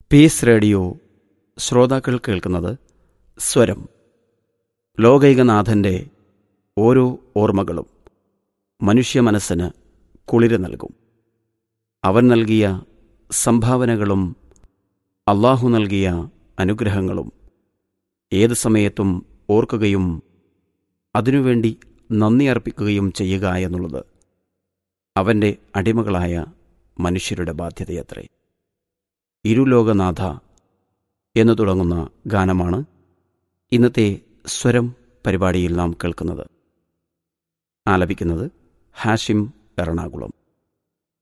piece radio ശ്രോതാക്കൾ കേൾക്കുന്നത് സ്വരം ലോകൈകനാഥൻ്റെ ഓരോ ഓർമ്മകളും മനുഷ്യ മനസ്സിന് കുളിര് നൽകും അവൻ നൽകിയ സംഭാവനകളും അള്ളാഹു നൽകിയ അനുഗ്രഹങ്ങളും ഏത് സമയത്തും ഓർക്കുകയും അതിനുവേണ്ടി നന്ദി അർപ്പിക്കുകയും ചെയ്യുക എന്നുള്ളത് അവൻ്റെ അടിമകളായ മനുഷ്യരുടെ ബാധ്യതയത്രേ ഇരുലോകനാഥ എന്നു തുടങ്ങുന്ന ഗാനമാണ് ഇന്നത്തെ സ്വരം പരിപാടിയിൽ നാം കേൾക്കുന്നത് ആലപിക്കുന്നത് ഹാഷിം എറണാകുളം